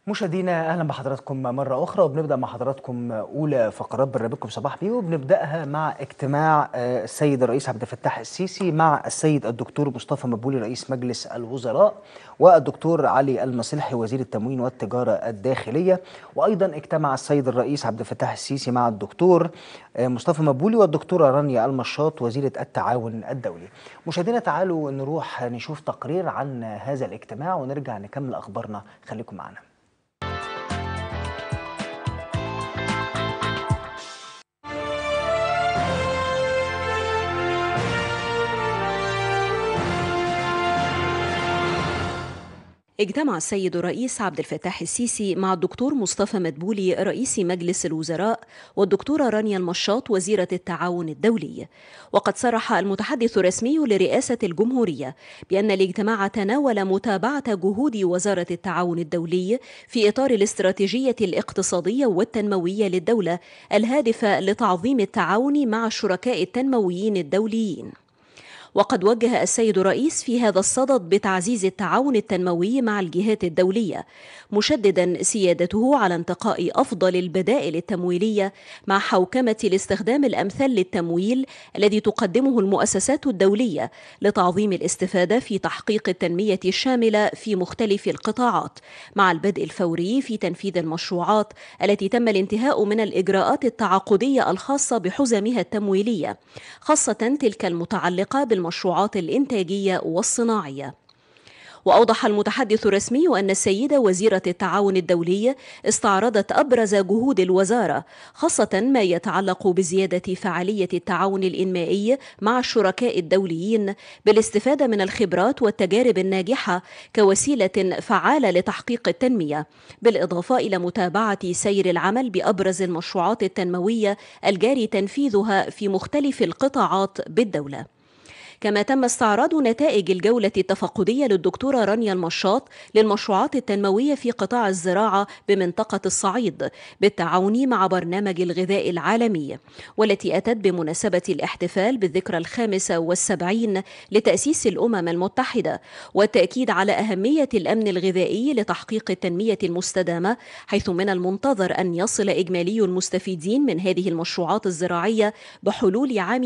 مشاهدينا اهلا بحضراتكم مره اخرى وبنبدا مع حضراتكم اولى فقرات برنامجكم صباح بيه وبنبداها مع اجتماع آه، السيد الرئيس عبد الفتاح السيسي مع السيد الدكتور مصطفى مدبولي رئيس مجلس الوزراء والدكتور علي المصلحي وزير التموين والتجاره الداخليه وايضا اجتمع السيد الرئيس عبد الفتاح السيسي مع الدكتور آه، مصطفى مدبولي والدكتوره رانيا المشاط وزيره التعاون الدولي. مشاهدينا تعالوا نروح نشوف تقرير عن هذا الاجتماع ونرجع نكمل اخبارنا خليكم معنا. اجتمع السيد الرئيس عبد الفتاح السيسي مع الدكتور مصطفى مدبولي رئيس مجلس الوزراء والدكتورة رانيا المشاط وزيرة التعاون الدولي وقد صرح المتحدث الرسمي لرئاسة الجمهورية بأن الاجتماع تناول متابعة جهود وزارة التعاون الدولي في إطار الاستراتيجية الاقتصادية والتنموية للدولة الهادفة لتعظيم التعاون مع الشركاء التنمويين الدوليين وقد وجه السيد الرئيس في هذا الصدد بتعزيز التعاون التنموي مع الجهات الدوليه مشددا سيادته على انتقاء افضل البدائل التمويليه مع حوكمه الاستخدام الامثل للتمويل الذي تقدمه المؤسسات الدوليه لتعظيم الاستفاده في تحقيق التنميه الشامله في مختلف القطاعات مع البدء الفوري في تنفيذ المشروعات التي تم الانتهاء من الاجراءات التعاقديه الخاصه بحزمها التمويليه خاصه تلك المتعلقه بالمشروعات الإنتاجية والصناعية وأوضح المتحدث الرسمي أن السيدة وزيرة التعاون الدولي استعرضت أبرز جهود الوزارة خاصة ما يتعلق بزيادة فعالية التعاون الإنمائي مع الشركاء الدوليين بالاستفادة من الخبرات والتجارب الناجحة كوسيلة فعالة لتحقيق التنمية بالإضافة إلى متابعة سير العمل بأبرز المشروعات التنموية الجاري تنفيذها في مختلف القطاعات بالدولة كما تم استعراض نتائج الجولة التفقدية للدكتورة رانيا المشاط للمشروعات التنموية في قطاع الزراعة بمنطقة الصعيد بالتعاون مع برنامج الغذاء العالمي والتي أتت بمناسبة الاحتفال بالذكرى الخامسة والسبعين لتأسيس الأمم المتحدة والتأكيد على أهمية الأمن الغذائي لتحقيق التنمية المستدامة حيث من المنتظر أن يصل إجمالي المستفيدين من هذه المشروعات الزراعية بحلول عام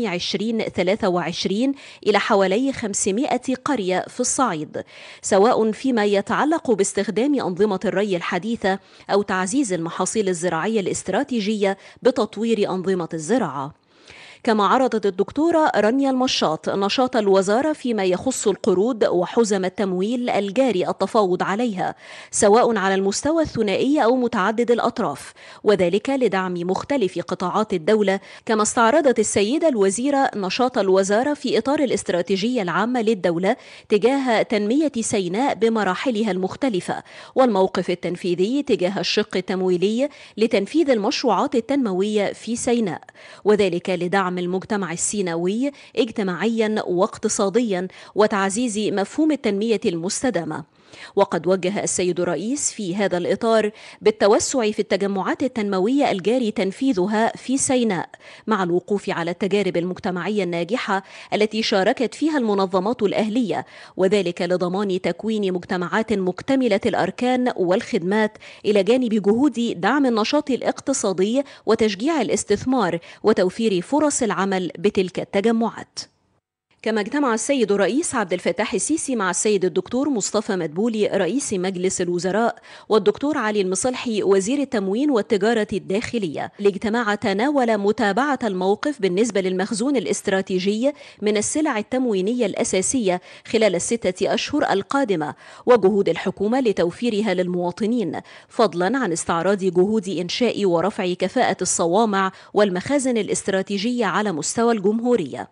2023 إلى حوالي 500 قرية في الصعيد سواء فيما يتعلق باستخدام أنظمة الري الحديثة أو تعزيز المحاصيل الزراعية الاستراتيجية بتطوير أنظمة الزراعة كما عرضت الدكتورة رانيا المشاط نشاط الوزارة فيما يخص القروض وحزم التمويل الجاري التفاوض عليها سواء على المستوى الثنائي أو متعدد الأطراف وذلك لدعم مختلف قطاعات الدولة كما استعرضت السيدة الوزيرة نشاط الوزارة في إطار الاستراتيجية العامة للدولة تجاه تنمية سيناء بمراحلها المختلفة والموقف التنفيذي تجاه الشق التمويلي لتنفيذ المشروعات التنموية في سيناء وذلك لدعم دعم المجتمع السيناوي اجتماعيا واقتصاديا وتعزيز مفهوم التنميه المستدامه وقد وجه السيد الرئيس في هذا الاطار بالتوسع في التجمعات التنمويه الجاري تنفيذها في سيناء مع الوقوف على التجارب المجتمعيه الناجحه التي شاركت فيها المنظمات الاهليه وذلك لضمان تكوين مجتمعات مكتمله الاركان والخدمات الى جانب جهود دعم النشاط الاقتصادي وتشجيع الاستثمار وتوفير فرص العمل بتلك التجمعات كما اجتمع السيد الرئيس عبد الفتاح السيسي مع السيد الدكتور مصطفى مدبولي رئيس مجلس الوزراء والدكتور علي المصلحي وزير التموين والتجارة الداخلية الاجتماع تناول متابعة الموقف بالنسبة للمخزون الاستراتيجي من السلع التموينية الأساسية خلال الستة أشهر القادمة وجهود الحكومة لتوفيرها للمواطنين فضلا عن استعراض جهود إنشاء ورفع كفاءة الصوامع والمخازن الاستراتيجية على مستوى الجمهورية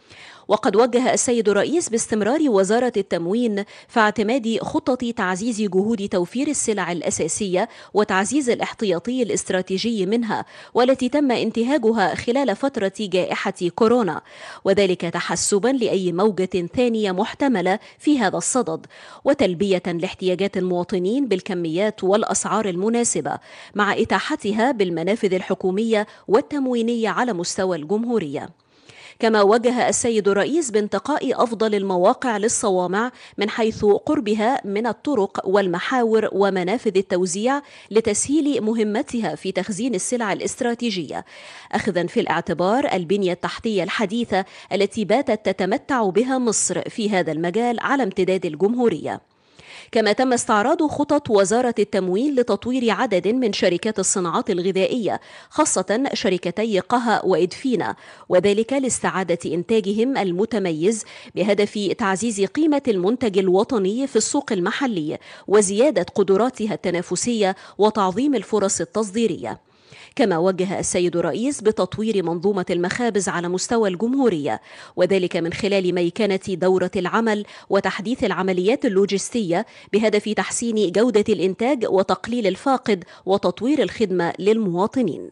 وقد وجه السيد الرئيس باستمرار وزارة التموين في اعتماد خطة تعزيز جهود توفير السلع الأساسية وتعزيز الاحتياطي الاستراتيجي منها والتي تم انتهاجها خلال فترة جائحة كورونا وذلك تحسبا لأي موجة ثانية محتملة في هذا الصدد وتلبية لاحتياجات المواطنين بالكميات والأسعار المناسبة مع إتاحتها بالمنافذ الحكومية والتموينية على مستوى الجمهورية كما وجه السيد الرئيس بانتقاء أفضل المواقع للصوامع من حيث قربها من الطرق والمحاور ومنافذ التوزيع لتسهيل مهمتها في تخزين السلع الاستراتيجية أخذا في الاعتبار البنية التحتية الحديثة التي باتت تتمتع بها مصر في هذا المجال على امتداد الجمهورية كما تم استعراض خطط وزارة التموين لتطوير عدد من شركات الصناعات الغذائية خاصة شركتي قها وإدفينا وذلك لاستعادة إنتاجهم المتميز بهدف تعزيز قيمة المنتج الوطني في السوق المحلي وزيادة قدراتها التنافسية وتعظيم الفرص التصديرية كما وجه السيد الرئيس بتطوير منظومة المخابز على مستوى الجمهورية وذلك من خلال ميكنة دورة العمل وتحديث العمليات اللوجستية بهدف تحسين جودة الإنتاج وتقليل الفاقد وتطوير الخدمة للمواطنين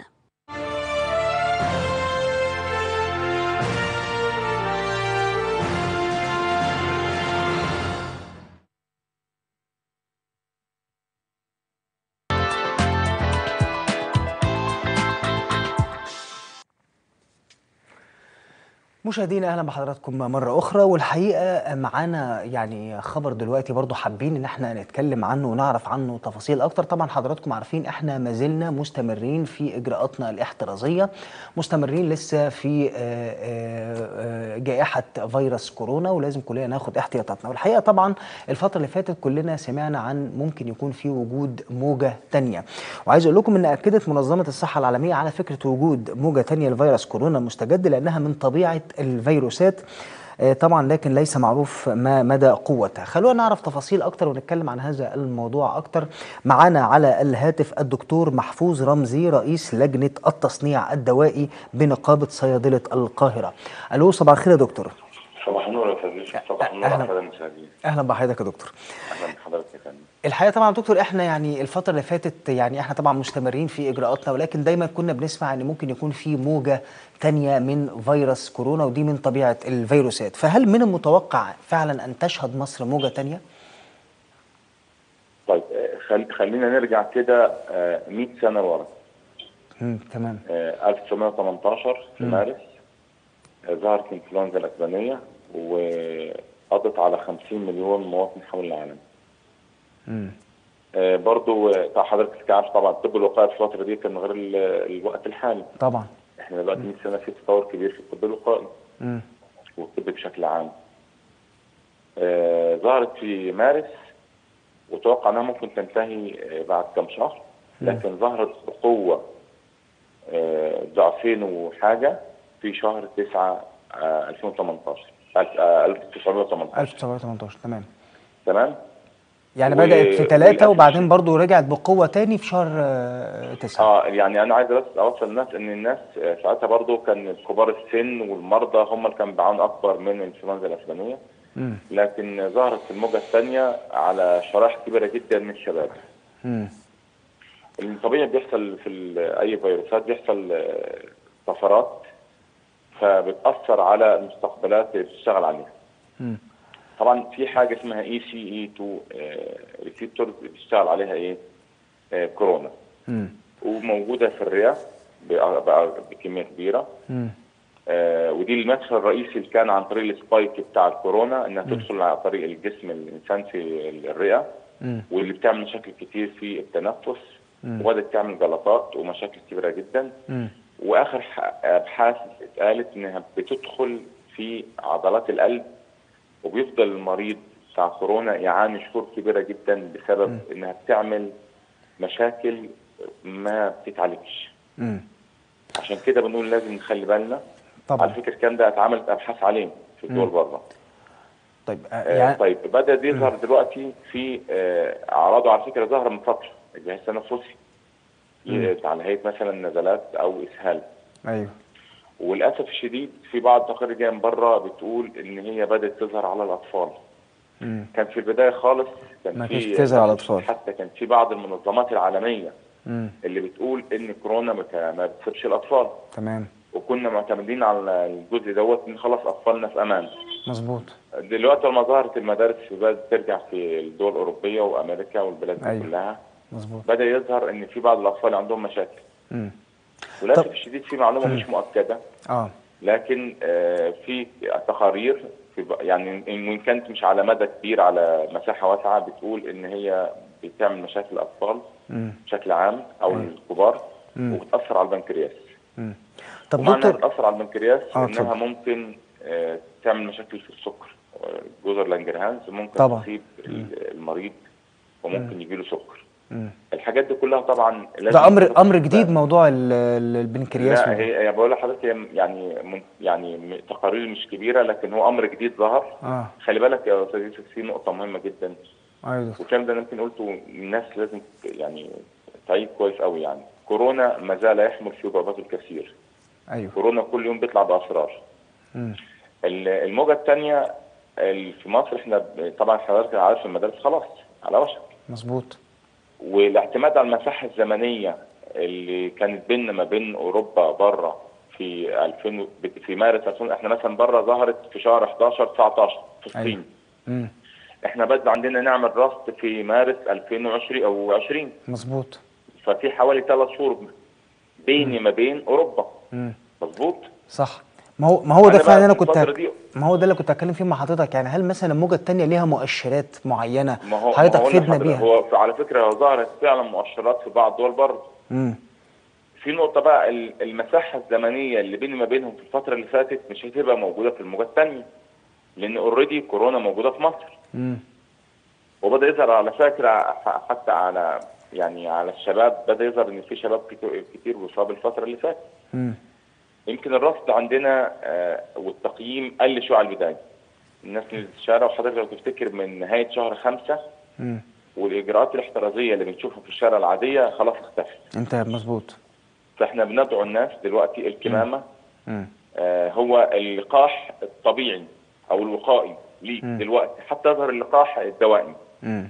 مشاهدينا اهلا بحضراتكم مره اخرى والحقيقه معانا يعني خبر دلوقتي برضو حابين ان احنا نتكلم عنه ونعرف عنه تفاصيل اكتر طبعا حضراتكم عارفين احنا ما زلنا مستمرين في اجراءاتنا الاحترازيه مستمرين لسه في جائحه فيروس كورونا ولازم كلنا ناخد احتياطاتنا والحقيقه طبعا الفتره اللي فاتت كلنا سمعنا عن ممكن يكون في وجود موجه تانية وعايز اقول لكم ان اكدت منظمه الصحه العالميه على فكره وجود موجه تانية لفيروس كورونا المستجد لانها من طبيعه الفيروسات طبعا لكن ليس معروف ما مدى قوتها خلونا نعرف تفاصيل اكتر ونتكلم عن هذا الموضوع اكتر معانا على الهاتف الدكتور محفوظ رمزي رئيس لجنه التصنيع الدوائي بنقابه صيادله القاهره الو صباح الخير يا دكتور صباح النور يا فندم صباح النور على الساده المشاهدين اهلا بحضرتك يا دكتور اهلا بحضرتك يا فندم الحقيقه طبعا يا دكتور احنا يعني الفتره اللي فاتت يعني احنا طبعا مستمرين في اجراءاتنا ولكن دايما كنا بنسمع ان ممكن يكون في موجه تانية من فيروس كورونا ودي من طبيعه الفيروسات فهل من المتوقع فعلا ان تشهد مصر موجه تانية؟ طيب خل... خلينا نرجع كده 100 سنه لورا امم تمام 1918 في مارس ظهرت الانفلونزا الاسبانيه وقضت على 50 مليون مواطن حول العالم. امم آه برضو حضرتك عارف طبعا الطب الوقائي في الفتره دي كان غير الوقت الحالي. طبعا احنا دلوقتي 100 سنه في تطور كبير في الطب الوقائي. امم والطب بشكل عام. آه ظهرت في مارس وتوقع انها ممكن تنتهي بعد كم شهر لكن ظهرت بقوه آه ضعفين وحاجه في شهر 9 2018 1918 1918 تمام تمام يعني و- بدأت في ثلاثة وللأسف- وبعدين برضو رجعت بقوة تاني في شهر آه، تسعة اه يعني انا عايز بس اوصل الناس ان الناس آه، ساعتها برضو كان كبار السن والمرضى هم اللي كان بيعانوا اكبر من الانفلونزا الاسبانيه مم. لكن ظهرت الموجه الثانيه على شرائح كبيره جدا من الشباب مم. الطبيعي بيحصل في ال- اي فيروسات بيحصل آه، طفرات فبتاثر على المستقبلات اللي بتشتغل عليها مم. طبعا في حاجه اسمها اي سي اي 2 ريسبتورز بتشتغل عليها ايه آه، كورونا مم. وموجوده في الرئه بقى- بقى بكميه كبيره مم. آه، ودي المدخل الرئيسي اللي كان عن طريق السبايك بتاع الكورونا انها تدخل على طريق الجسم الانسان في الرئه مم. واللي بتعمل مشاكل كتير في التنفس مم. وبدات تعمل جلطات ومشاكل كبيره جدا مم. واخر ح- ابحاث اتقالت انها بتدخل في عضلات القلب وبيفضل المريض بتاع كورونا يعاني شهور كبيره جدا بسبب انها بتعمل مشاكل ما بتتعالجش مم. عشان كده بنقول لازم نخلي بالنا على طبعا فكره الكلام ده اتعملت ابحاث عليه في الدول بره طيب آه، آه يعني طيب بدا يظهر دلوقتي في آه اعراضه على فكره ظهر من فتره الجهاز التنفسي ي- على هيئه مثلا نزلات او اسهال ايوه وللاسف الشديد في بعض التقارير جايه من بره بتقول ان هي بدات تظهر على الاطفال مم. كان في البدايه خالص كان ما في كانتش بتظهر على الأطفال. حتى كان في بعض المنظمات العالميه مم. اللي بتقول ان كورونا ما ك- ما بتصيبش الاطفال تمام وكنا معتمدين على الجزء دوت ان خلاص اطفالنا في امان مظبوط دلوقتي لما ظهرت المدارس في بدات ترجع في الدول الاوروبيه وامريكا والبلاد دي أيوة. كلها مظبوط بدا يظهر ان في بعض الاطفال عندهم مشاكل مم. وللاسف طب- الشديد في معلومه مش مؤكده اه لكن آه، في تقارير في ب- يعني إن وإن كانت مش على مدى كبير على مساحة واسعة بتقول إن هي بتعمل مشاكل الأطفال مم. بشكل عام أو مم. الكبار مم. وبتأثر على البنكرياس مم. طب ومعنى دكتور تأثر على البنكرياس آه، إنها اتفضل. ممكن آه، تعمل مشاكل في السكر آه، جزر لانجرهانز ممكن طبعا. تصيب ال- المريض وممكن يجيله سكر مم. الحاجات دي كلها طبعا لازم ده امر تبقى امر في جديد بالك. موضوع ال- ال- البنكرياس لا وده. هي هي بقول لحضرتك هي يعني من يعني م- تقارير مش كبيره لكن هو امر جديد ظهر اه خلي بالك يا استاذ يوسف في نقطه مهمه جدا ايوه دكتور والكلام ده أنا يمكن قلته الناس لازم يعني تعيد كويس قوي يعني كورونا ما زال يحمل في جرباته الكثير ايوه كورونا كل يوم بيطلع باسرار مم. ال- الموجه الثانيه في مصر احنا ب- طبعا حضرتك عارف المدارس خلاص على وشك مظبوط والاعتماد على المساحه الزمنيه اللي كانت بيننا ما بين اوروبا بره في 2000 في مارس 2000 احنا مثلا بره ظهرت في شهر 11 19 في الصين أيوة. مم. احنا بدأ عندنا نعمل رصد في مارس 2020 او 20 مظبوط ففي حوالي ثلاث شهور بيني ما بين اوروبا مم. مظبوط صح ما هو ما هو ده أنا فعلا بقى انا في كنت الفترة هك- دي- ما هو ده اللي كنت هتكلم فيه مع حضرتك يعني هل مثلا الموجه الثانيه ليها مؤشرات معينه ما هو حضرتك ما هو فدنا لحضرتك- بيها هو على فكره هو ظهرت فعلا مؤشرات في بعض دول بره مم. في نقطة بقى ال- المساحة الزمنية اللي بيني ما بينهم في الفترة اللي فاتت مش هتبقى موجودة في الموجة الثانية لأن اوريدي كورونا موجودة في مصر مم. وبدأ يظهر على فكرة ح- حتى على يعني على الشباب بدأ يظهر إن في شباب كتو- كتير بيصاب الفترة اللي فاتت مم. يمكن الرصد عندنا آه، والتقييم قل شوية على البداية الناس اللي في الشارع وحضرتك لو تفتكر من نهاية شهر خمسة مم. والإجراءات الاحترازية اللي بنشوفها في الشارع العادية خلاص اختفت انت مظبوط فاحنا بندعو الناس دلوقتي الكمامة مم. آه، هو اللقاح الطبيعي او الوقائي ليك مم. دلوقتي حتى يظهر اللقاح الدوائي مم.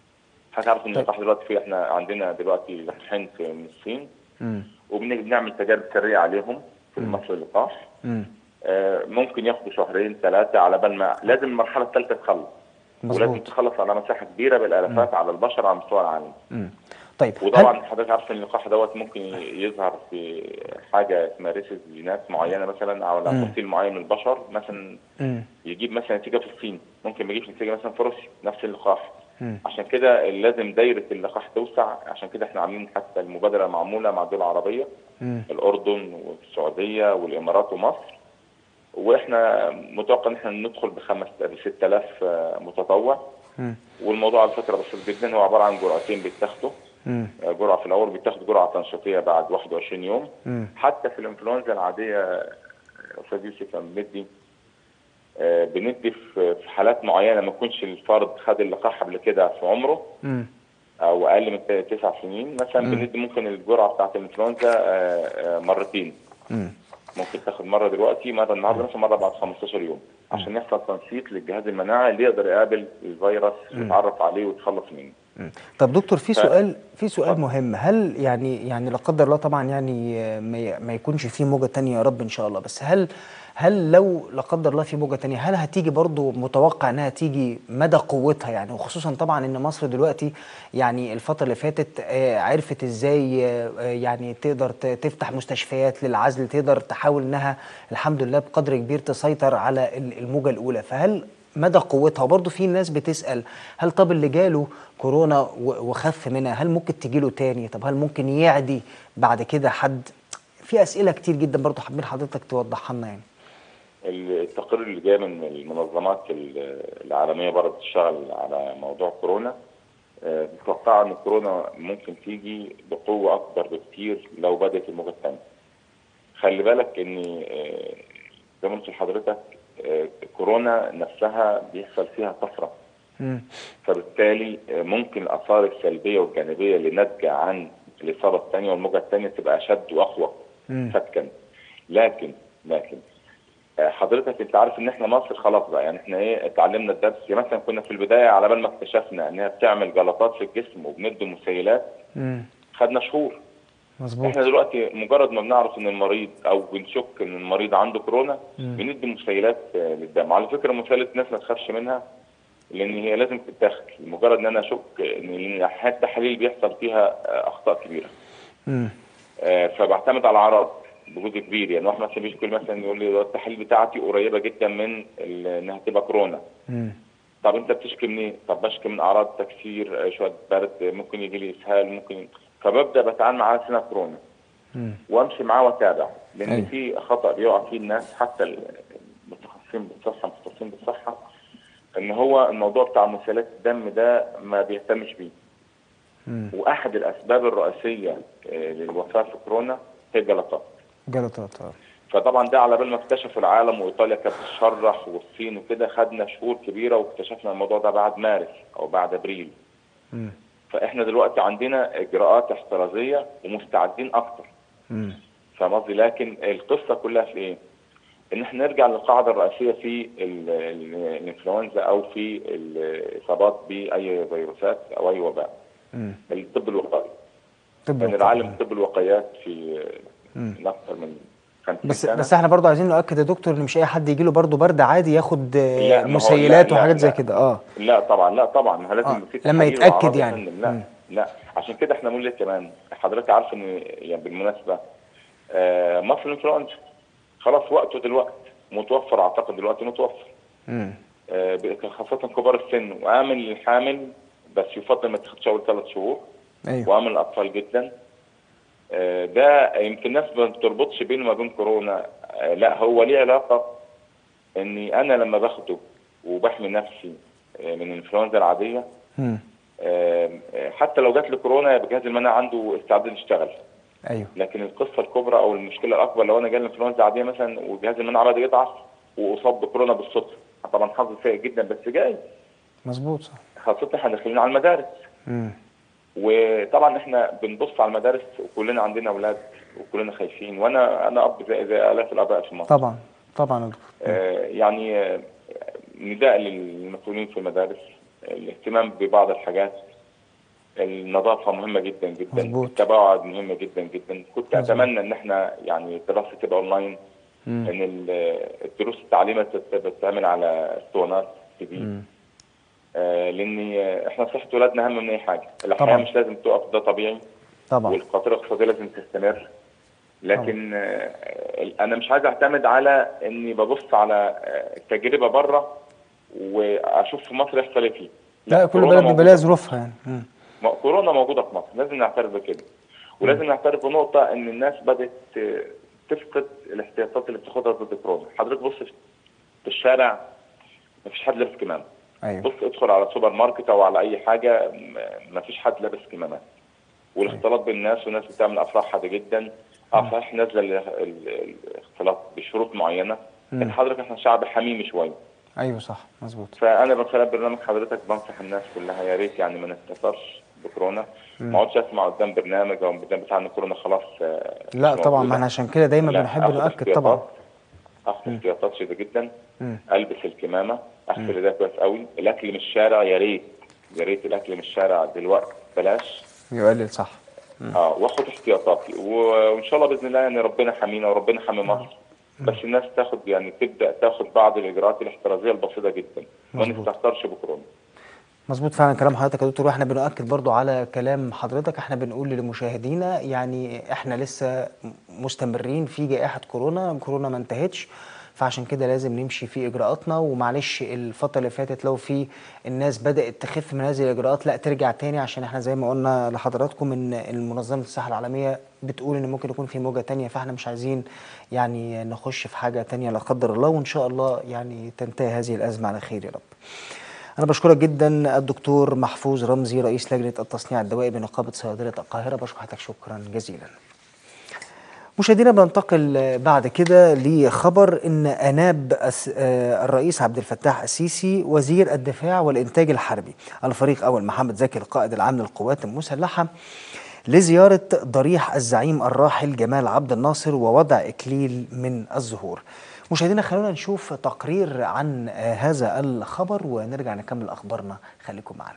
هتعرف ان طيب. اللقاح دلوقتي في احنا عندنا دلوقتي لقاحين في من الصين مم. وبنعمل تجارب سريه عليهم في مصر اللقاح مم. آه، ممكن ياخدوا شهرين ثلاثه على بال ما لازم المرحله الثالثه تخلص ولازم مظبوط تخلص على مساحه كبيره بالالافات على البشر على مستوى العالم مم. طيب هل وطبعا حضرتك عارف ان اللقاح دوت ممكن يظهر في حاجه اسمها ريسز لناس معينه مثلا او على مم. فصيل معين من البشر مثلا مم. يجيب مثلا نتيجه في الصين ممكن ما يجيبش نتيجه مثلا في روسيا نفس اللقاح مم. عشان كده لازم دايره اللقاح توسع عشان كده احنا عاملين حتى المبادره معموله مع الدول العربيه مم. الاردن والسعوديه والامارات ومصر واحنا متوقع ان احنا ندخل بخمس ب 6000 متطوع مم. والموضوع على فكره بسيط جدا هو عباره عن جرعتين بيتاخدوا مم. جرعه في الاول بيتاخد جرعه تنشيطيه بعد 21 يوم مم. حتى في الانفلونزا العاديه استاذ يوسف لما بندي آه، بندي في في حالات معينه ما يكونش الفرد خد اللقاح قبل كده في عمره مم. او اقل من ت- تسع سنين مثلا مم. بندي ممكن الجرعه بتاعت الانفلونزا آه، آه، مرتين مم. ممكن تاخد مره دلوقتي مره النهارده مثلا مره بعد 15 يوم عشان يحصل تنشيط للجهاز المناعي اللي يقدر يقابل الفيروس ويتعرف عليه ويتخلص منه مم. طب دكتور في ف- سؤال في سؤال اتفضل. مهم هل يعني يعني لا قدر الله طبعا يعني آه، ما ي- ما يكونش في موجة تانية يا رب ان شاء الله بس هل هل لو لا قدر الله في موجة تانية هل هتيجي برضو متوقع انها تيجي مدى قوتها يعني وخصوصا طبعا ان مصر دلوقتي يعني الفترة اللي فاتت آه، عرفت ازاي آه، آه، يعني تقدر ت- تفتح مستشفيات للعزل تقدر تحاول انها الحمد لله بقدر كبير تسيطر على ال- الموجة الاولى فهل مدى قوتها وبرضه في ناس بتسأل هل طب اللي جاله كورونا و- وخف منها هل ممكن تجيله تاني طب هل ممكن يعدي بعد كده حد في أسئلة كتير جدا برضه حابين حضرتك توضحها لنا يعني التقرير اللي جاي من المنظمات ال- العالميه برضه بتشتغل على موضوع كورونا آه، متوقعه ان كورونا ممكن تيجي بقوه اكبر بكتير لو بدات الموجه الثانيه. خلي بالك ان آه، زي ما قلت لحضرتك آه، كورونا نفسها بيحصل فيها طفره مم. فبالتالي آه، ممكن الاثار السلبيه والجانبيه اللي ناتجه عن الاصابه الثانيه والموجه الثانيه تبقى اشد واقوى مم. فتكا لكن لكن آه، حضرتك انت عارف ان احنا مصر خلاص بقى يعني احنا ايه اتعلمنا الدرس يعني مثلا كنا في البدايه على بال ما اكتشفنا انها بتعمل جلطات في الجسم وبندي مسيلات مم. خدنا شهور مظبوط احنا دلوقتي مجرد ما بنعرف ان المريض او بنشك ان المريض عنده كورونا مم. بندي مسيلات آه، للدم على فكره مسيلات الناس ما تخافش منها لان هي لازم تتاخد مجرد ان انا اشك ان لأن حتى التحاليل بيحصل فيها آه، اخطاء كبيره مم. آه، فبعتمد على الاعراض بجزء كبير يعني واحد مثلا بيشكل مثلا يقول لي التحاليل بتاعتي قريبه جدا من ال- انها تبقى كورونا مم. طب انت بتشكي من ايه؟ طب بشكي من اعراض تكسير آه، شويه برد آه، ممكن يجي لي اسهال ممكن فببدا بتعامل معاه على سنه كورونا مم. وامشي معاه واتابع لان أيوة. في خطا بيقع فيه الناس حتى المتخصصين بالصحه المختصين بالصحه ان هو الموضوع بتاع مسالات الدم ده ما بيهتمش بيه مم. واحد الاسباب الرئيسيه آه، للوفاه في كورونا هي الجلطات جلطات اه فطبعا ده على بال ما اكتشفوا العالم وايطاليا كانت بتشرح والصين وكده خدنا شهور كبيره واكتشفنا الموضوع ده بعد مارس او بعد ابريل مم. فاحنا دلوقتي عندنا اجراءات احترازيه ومستعدين اكتر مم. فاهم قصدي لكن القصه كلها في ايه؟ ان احنا نرجع للقاعده الرئيسيه في ال- ال- الانفلونزا او في الاصابات باي فيروسات او اي وباء مم. الطب الوقائي طب يعني وقائي. العالم طب الوقايات في مم. من اكثر من 50 بس سنه بس احنا برضو عايزين نؤكد يا دكتور ان مش اي حد يجي له برضو برد عادي ياخد آه، لا، ما هو- مسيلات لا، لا، وحاجات زي لا. كده اه لا طبعا لا طبعا ما لازم آه، يبقى في لما تحاليل يتأكد وأعراض يا يعني. فندم. لا مم. لا عشان كده احنا بنقول لك كمان حضرتك عارف ان يعني بالمناسبه آه مصر الانفلونزا خلاص وقته دلوقتي متوفر اعتقد دلوقتي متوفر مم. آه ب- خاصه كبار السن وامن للحامل بس يفضل ما تاخدش اول ثلاث شهور ايوه وامن الاطفال جدا آه، ده يمكن الناس ما بتربطش بينه وما بين كورونا آه، لا هو ليه علاقه اني انا لما باخده وبحمي نفسي آه، من الانفلونزا العاديه مم. آه، آه، حتى لو جات لي كورونا يبقى جهاز المناعه عنده استعداد يشتغل ايوه لكن القصه الكبرى او المشكله الاكبر لو انا جالي انفلونزا عاديه مثلا وجهاز المناعه بدا يضعف واصاب بكورونا بالصدفه طبعا حظ سيء جدا بس جاي مظبوط صح خاصه احنا داخلين على المدارس مم. وطبعا احنا بنبص على المدارس وكلنا عندنا اولاد وكلنا خايفين وانا انا اب زي زي الاف الاباء في مصر طبعا طبعا يا دكتور آه يعني آه، نداء للمسؤولين في المدارس الاهتمام ببعض الحاجات النظافه مهمه جدا جدا مظبوط. التباعد مهمه جدا جدا كنت مظبوط. اتمنى ان احنا يعني الدراسه تبقى اونلاين مم. ان ال- الدروس التعليميه تت- تتعمل على اسطوانات تي في مم. آه لان آه، احنا صحه ولادنا اهم من اي حاجه الحياه طبعاً. مش لازم تقف ده طبيعي طبعا والقطيره الاقتصاديه لازم تستمر لكن آه، انا مش عايز اعتمد على اني ببص على آه، تجربه بره واشوف في مصر يحصل ايه فيه لا كل كورونا بلد بيبقى موجودة. لها ظروفها يعني مم. ما- كورونا موجوده في مصر لازم نعترف بكده ولازم نعترف بنقطه ان الناس بدات آه، تفقد الاحتياطات اللي بتاخدها ضد كورونا حضرتك بص في- في الشارع مفيش حد لابس كمامه ايوه بص ادخل على سوبر ماركت او على اي حاجه م- مفيش حد لابس كمامات والاختلاط بالناس والناس بتعمل افراح حاده جدا اه صحيح نازله ال- ال- الاختلاط بشروط معينه مم. لكن حضرتك احنا شعب حميمي شويه ايوه صح مظبوط فانا من خلال برنامج حضرتك بنصح الناس كلها يا ريت يعني ما نستثرش بكورونا ما اقعدش اسمع قدام برنامج او قدام بتاع ان كورونا خلاص آه، لا مش طبعا موجودة. ما احنا عشان كده دايما لا، بنحب آخد نؤكد احتياطات، طبعا اخد احتياطات شديده جدا مم. البس الكمامه اغسل ايديا كويس قوي الاكل من الشارع يا ريت يا ريت الاكل من الشارع دلوقتي بلاش يقلل صح اه واخد احتياطاتي و- وان شاء الله باذن الله يعني ربنا حمينا وربنا حمي مصر بس الناس تاخد يعني تبدا تاخد بعض الاجراءات الاحترازيه البسيطه جدا ما مظبوط. نستهترش بكورونا مظبوط فعلا كلام حضرتك يا دكتور واحنا بنؤكد برضو على كلام حضرتك احنا بنقول لمشاهدينا يعني احنا لسه مستمرين في جائحة كورونا كورونا ما انتهتش فعشان كده لازم نمشي في اجراءاتنا ومعلش الفترة اللي فاتت لو في الناس بدأت تخف من هذه الاجراءات لا ترجع تاني عشان احنا زي ما قلنا لحضراتكم ان المنظمة الصحة العالمية بتقول ان ممكن يكون في موجة تانية فاحنا مش عايزين يعني نخش في حاجة تانية لا قدر الله وان شاء الله يعني تنتهي هذه الأزمة على خير يا رب أنا بشكرك جدا الدكتور محفوظ رمزي رئيس لجنة التصنيع الدوائي بنقابة صيادلة القاهرة بشكر حضرتك شكرا جزيلا. مشاهدينا بننتقل بعد كده لخبر ان اناب أس- آه، الرئيس عبد الفتاح السيسي وزير الدفاع والانتاج الحربي الفريق اول محمد زكي القائد العام للقوات المسلحه لزياره ضريح الزعيم الراحل جمال عبد الناصر ووضع اكليل من الزهور. مشاهدينا خلونا نشوف تقرير عن آه، هذا الخبر ونرجع نكمل اخبارنا خليكم معنا.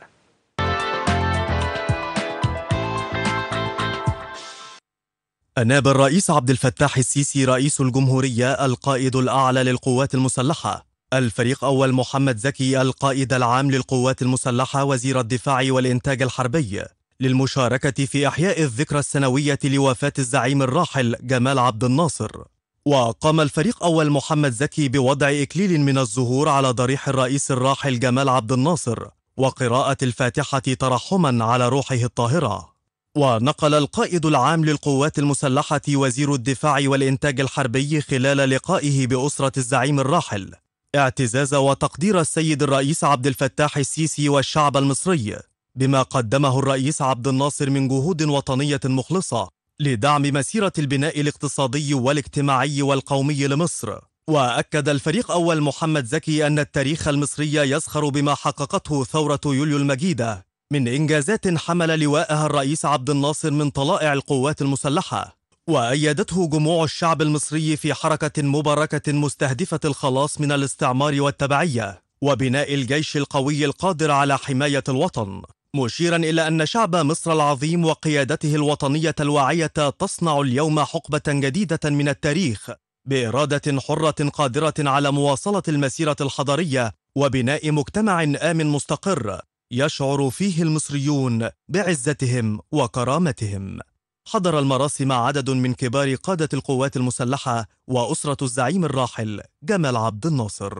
أناب الرئيس عبد الفتاح السيسي رئيس الجمهورية القائد الأعلى للقوات المسلحة الفريق أول محمد زكي القائد العام للقوات المسلحة وزير الدفاع والإنتاج الحربي للمشاركة في إحياء الذكرى السنوية لوفاة الزعيم الراحل جمال عبد الناصر وقام الفريق أول محمد زكي بوضع إكليل من الزهور على ضريح الرئيس الراحل جمال عبد الناصر وقراءة الفاتحة ترحما على روحه الطاهرة ونقل القائد العام للقوات المسلحة وزير الدفاع والإنتاج الحربي خلال لقائه بأسرة الزعيم الراحل اعتزاز وتقدير السيد الرئيس عبد الفتاح السيسي والشعب المصري بما قدمه الرئيس عبد الناصر من جهود وطنية مخلصة لدعم مسيرة البناء الاقتصادي والاجتماعي والقومي لمصر وأكد الفريق أول محمد زكي أن التاريخ المصري يزخر بما حققته ثورة يوليو المجيدة من إنجازات حمل لواءها الرئيس عبد الناصر من طلائع القوات المسلحة وأيدته جموع الشعب المصري في حركة مباركة مستهدفة الخلاص من الاستعمار والتبعية وبناء الجيش القوي القادر على حماية الوطن مشيرا إلى أن شعب مصر العظيم وقيادته الوطنية الواعية تصنع اليوم حقبة جديدة من التاريخ بإرادة حرة قادرة على مواصلة المسيرة الحضارية وبناء مجتمع آمن مستقر يشعر فيه المصريون بعزتهم وكرامتهم حضر المراسم عدد من كبار قادة القوات المسلحة وأسرة الزعيم الراحل جمال عبد الناصر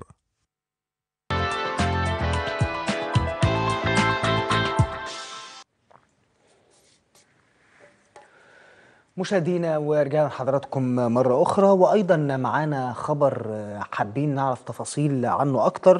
مشاهدينا ورجعنا لحضراتكم مرة أخرى وأيضا معانا خبر حابين نعرف تفاصيل عنه أكتر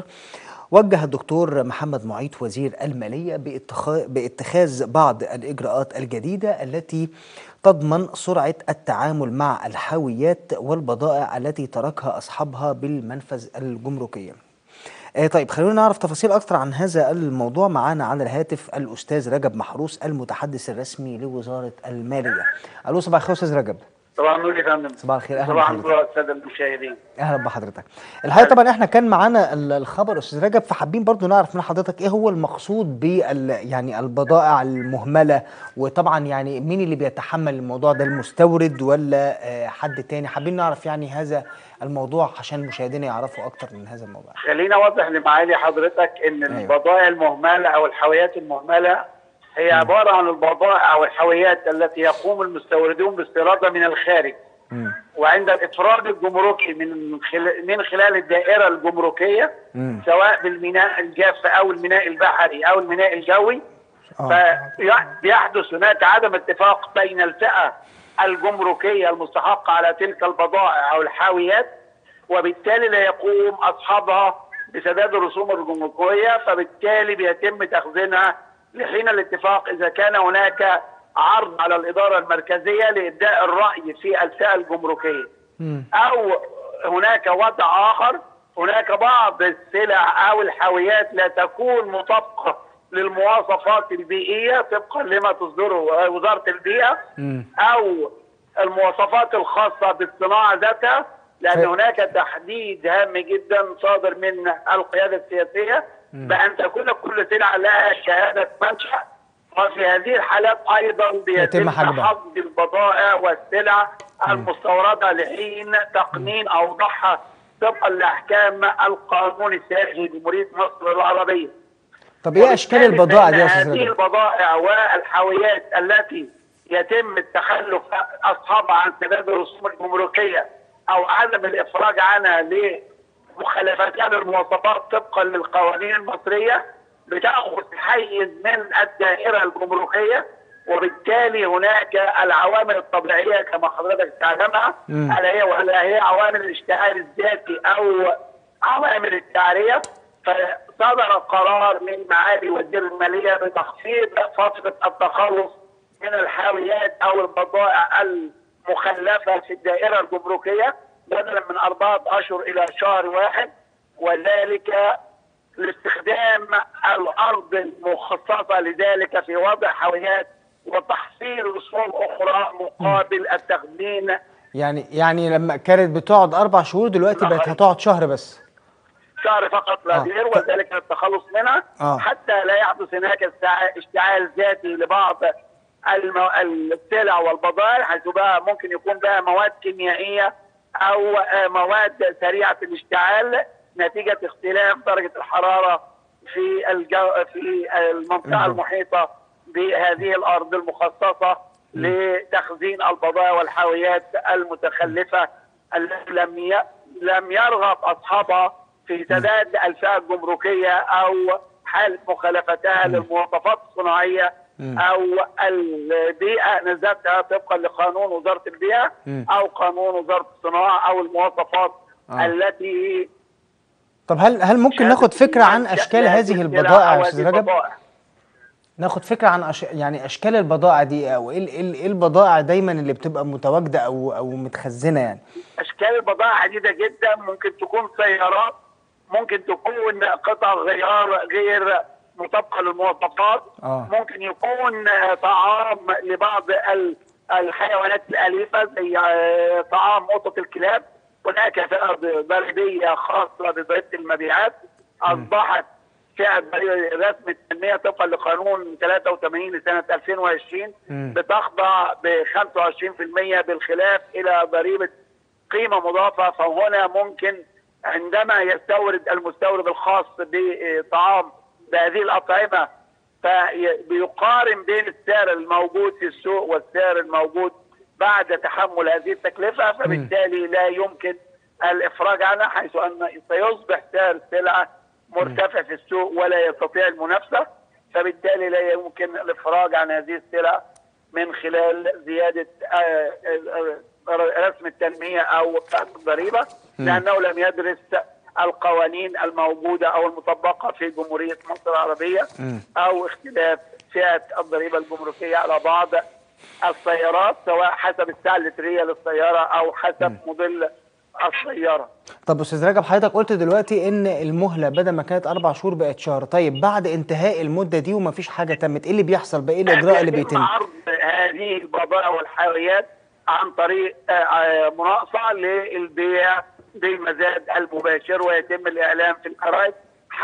وجه الدكتور محمد معيط وزير المالية باتخا- باتخاذ بعض الإجراءات الجديدة التي تضمن سرعة التعامل مع الحاويات والبضائع التي تركها أصحابها بالمنفذ الجمركية آه، طيب خلونا نعرف تفاصيل أكثر عن هذا الموضوع معانا على الهاتف الأستاذ رجب محروس المتحدث الرسمي لوزارة المالية ألو صباح الخير أستاذ رجب صباح النور يا فندم صباح الخير أهلا صباح بحضرتك النور الساده المشاهدين اهلا بحضرتك الحقيقه طبعا احنا كان معانا ال- الخبر استاذ رجب فحابين برضو نعرف من حضرتك ايه هو المقصود بال يعني البضائع المهمله وطبعا يعني مين اللي بيتحمل الموضوع ده المستورد ولا آه، حد تاني حابين نعرف يعني هذا الموضوع عشان مشاهدينا يعرفوا اكتر من هذا الموضوع خليني اوضح لمعالي حضرتك ان أيوة. البضائع المهمله او الحاويات المهمله هي عباره عن البضائع او الحاويات التي يقوم المستوردون باستيرادها من الخارج مم. وعند الافراد الجمركي من خلال من خلال الدائره الجمركيه مم. سواء بالميناء الجاف او الميناء البحري او الميناء الجوي اه فبيحدث هناك عدم اتفاق بين الفئة الجمركية المستحقة على تلك البضائع أو الحاويات وبالتالي لا يقوم أصحابها بسداد الرسوم الجمركية فبالتالي بيتم تخزينها لحين الاتفاق إذا كان هناك عرض على الإدارة المركزية لإبداء الرأي في الفئة الجمركية مم. او هناك وضع اخر هناك بعض السلع او الحاويات لا تكون مطابقه للمواصفات البيئيه طبقا لما تصدره وزاره البيئه مم. او المواصفات الخاصه بالصناعه ذاتها لان ف- هناك تحديد هام جدا صادر من القياده السياسيه بان تكون كل سلعه لها شهاده منشا وفي هذه الحالات ايضا يتم بيتم حجبها. حفظ البضائع والسلع المستورده لحين تقنين اوضاعها طبقا لاحكام القانون السياسي لجمهوريه مصر العربيه. طب ايه اشكال وبالتالي البضائع دي يا فإن استاذ هذه رجب البضائع والحاويات التي يتم التخلف اصحابها عن سداد الرسوم الجمركيه او عدم الافراج عنها لمخالفتها للمواصفات طبقا للقوانين المصريه بتاخذ حيز من الدائره الجمركيه وبالتالي هناك العوامل الطبيعيه كما حضرتك تعلمها مم. الا هي ولا هي عوامل الاشتغال الذاتي او عوامل التعريه فصدر قرار من معالي وزير الماليه بتخفيض فتره التخلص من الحاويات او البضائع المخلفه في الدائره الجمركيه بدلا من اربعه اشهر الى شهر واحد وذلك لاستخدام الارض المخصصه لذلك في وضع حاويات وتحصيل رسوم اخرى مقابل التخزين يعني يعني لما كانت بتقعد اربع شهور دلوقتي بقت هتقعد شهر بس شهر فقط لا آه. غير وذلك للتخلص منها آه. حتى لا يحدث هناك استع- اشتعال ذاتي لبعض المو... السلع والبضائع حيث بقى ممكن يكون بقى مواد كيميائيه او آه، مواد سريعه الاشتعال نتيجه اختلاف درجه الحراره في الجو... في المنطقه الجو. المحيطه بهذه الارض المخصصه لتخزين البضائع والحاويات المتخلفه التي لم ي... لم يرغب اصحابها في سداد الفئه الجمركيه او حاله مخالفتها للمواصفات الصناعيه او البيئه نزلتها طبقا لقانون وزاره البيئه مم. او قانون وزاره الصناعه او المواصفات آه. التي طب هل هل ممكن ناخد فكره عن اشكال هذه البضائع يا استاذ رجب البضائع. ناخد فكره عن أش... يعني اشكال البضائع دي او ايه ال- ايه ال- ايه البضائع دايما اللي بتبقى متواجده او او متخزنه يعني اشكال البضائع عديده جدا ممكن تكون سيارات ممكن تكون قطع غيار غير مطابقه للمواصفات آه. ممكن يكون آه، طعام لبعض ال- الحيوانات الاليفه زي آه، طعام قطط الكلاب هناك فئه ضريبيه خاصه بضريبه المبيعات اصبحت فئه ضريبة رسم التنميه طبقا لقانون 83 لسنه 2020 مم. بتخضع ب 25% بالخلاف الى ضريبه قيمه مضافه فهنا ممكن عندما يستورد المستورد الخاص بطعام بهذه الاطعمه فبيقارن بين السعر الموجود في السوق والسعر الموجود بعد تحمل هذه التكلفه فبالتالي لا يمكن الافراج عنها حيث ان سيصبح سعر السلعه مرتفع في السوق ولا يستطيع المنافسه فبالتالي لا يمكن الافراج عن هذه السلع من خلال زياده آه، آه، آه، رسم التنميه او فئه الضريبه لانه لم يدرس القوانين الموجوده او المطبقه في جمهوريه مصر العربيه او اختلاف فئه الضريبه الجمركيه على بعض السيارات سواء حسب السعه اللتريه للسياره او حسب موديل السياره. طب استاذ رجب حضرتك قلت دلوقتي ان المهله بدل ما كانت اربع شهور بقت شهر طيب بعد انتهاء المده دي ومفيش حاجه تمت ايه اللي بيحصل بقى ايه الاجراء اللي يتم بيتم عرض هذه البضائع والحاويات عن طريق آه، آه، مناقصه للبيع بالمزاد المباشر ويتم الاعلان في الجرائد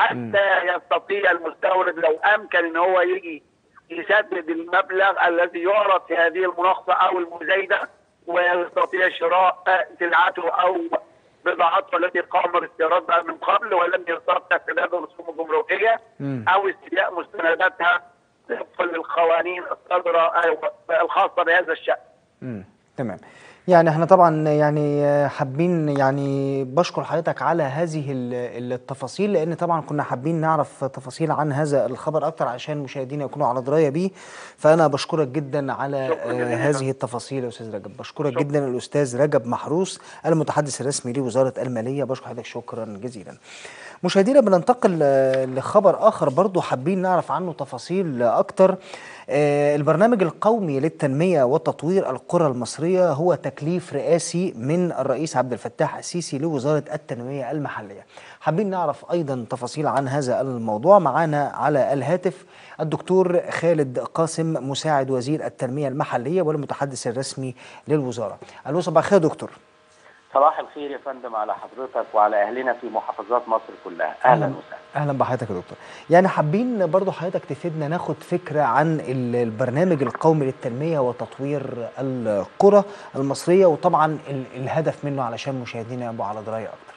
حتى يستطيع المستورد لو امكن ان هو يجي يسدد المبلغ الذي يعرض في هذه المناقصه او المزايده ويستطيع شراء آه، سلعته او بضاعته التي قام باستيرادها من قبل ولم يستطع سداد الرسوم الجمركيه مم. او استيلاء مستنداتها طبقا للقوانين الصادره أو الخاصه بهذا الشان. مم. تمام يعني احنا طبعا يعني آه، حابين يعني بشكر حضرتك على هذه ال- التفاصيل لان طبعا كنا حابين نعرف تفاصيل عن هذا الخبر اكتر عشان مشاهدينا يكونوا على درايه بيه فانا بشكرك جدا على شكراً آه، جزيلاً. هذه التفاصيل يا استاذ رجب بشكرك جدا الاستاذ رجب محروس المتحدث الرسمي لوزاره الماليه بشكر حضرتك شكرا جزيلا مشاهدينا بننتقل آه، لخبر اخر برضو حابين نعرف عنه تفاصيل آه، اكتر آه، البرنامج القومي للتنميه وتطوير القرى المصريه هو تكليف رئاسي من الرئيس عبد الفتاح السيسي لوزاره التنميه المحليه حابين نعرف ايضا تفاصيل عن هذا الموضوع معانا على الهاتف الدكتور خالد قاسم مساعد وزير التنميه المحليه والمتحدث الرسمي للوزاره الو صباح الخير يا دكتور صباح الخير يا فندم على حضرتك وعلى اهلنا في محافظات مصر كلها اهلا وسهلا اهلا بحضرتك يا دكتور يعني حابين برضو حضرتك تفيدنا ناخد فكره عن ال- البرنامج القومي للتنميه وتطوير القرى المصريه وطبعا ال- الهدف منه علشان مشاهدينا يبقوا على درايه اكتر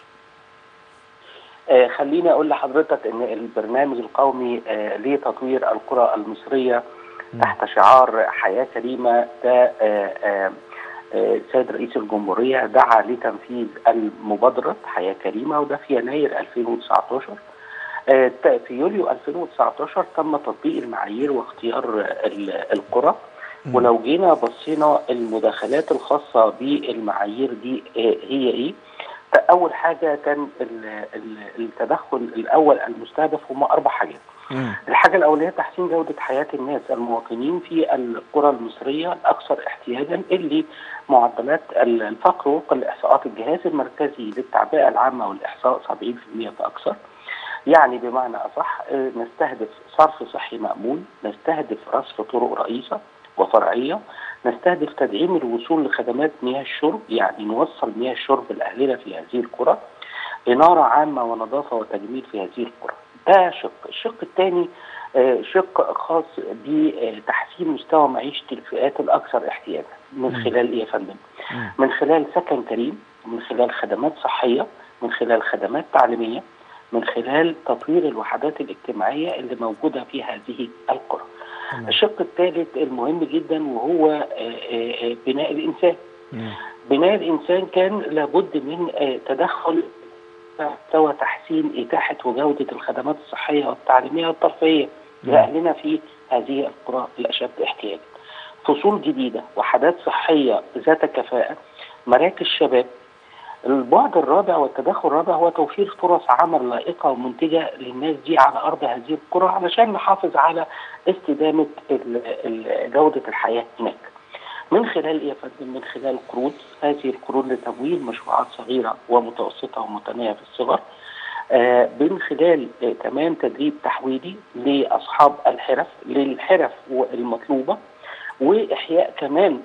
آه خليني اقول لحضرتك ان البرنامج القومي آه لتطوير القرى المصريه تحت شعار حياه كريمه ده آه آه آه، السيد رئيس الجمهوريه دعا لتنفيذ المبادره حياه كريمه وده في يناير 2019 آه، ت- في يوليو 2019 تم تطبيق المعايير واختيار ال- القرى ولو جينا بصينا المداخلات الخاصه بالمعايير دي آه، هي ايه؟ اول حاجه كان ال- ال- التدخل الاول المستهدف هم اربع حاجات. الحاجه الاوليه تحسين جوده حياه الناس المواطنين في القرى المصريه الاكثر احتياجا اللي معدلات الفقر وفقا لاحصاءات الجهاز المركزي للتعبئه العامه والاحصاء 70% فاكثر. يعني بمعنى اصح آه، نستهدف صرف صحي مامون، نستهدف رصف طرق رئيسه وفرعيه، نستهدف تدعيم الوصول لخدمات مياه الشرب يعني نوصل مياه الشرب لاهلنا في هذه القرى. اناره عامه ونظافه وتجميل في هذه القرى. ده شق، الشق الثاني شق خاص بتحسين مستوى معيشه الفئات الاكثر احتياجا من خلال ايه يا فندم؟ من خلال سكن كريم، من خلال خدمات صحيه، من خلال خدمات تعليميه، من خلال تطوير الوحدات الاجتماعيه اللي موجوده في هذه القرى. تمام. الشق الثالث المهم جدا وهو آه، آه، آه، بناء الانسان مم. بناء الانسان كان لابد من آه، تدخل مستوى تحسين اتاحه وجوده الخدمات الصحيه والتعليميه والترفيهيه نعم. لاهلنا في هذه القرى الاشد احتياجا. فصول جديده وحدات صحيه ذات كفاءه مراكز شباب البعد الرابع والتدخل الرابع هو توفير فرص عمل لائقه ومنتجه للناس دي على ارض هذه القرى علشان نحافظ على استدامه ال- ال- جوده الحياه هناك. من خلال ايه يا فندم؟ من خلال قروض، هذه القروض لتمويل مشروعات صغيره ومتوسطه ومتناهيه في الصغر. آه من خلال آه كمان تدريب تحويلي لاصحاب الحرف للحرف المطلوبه واحياء كمان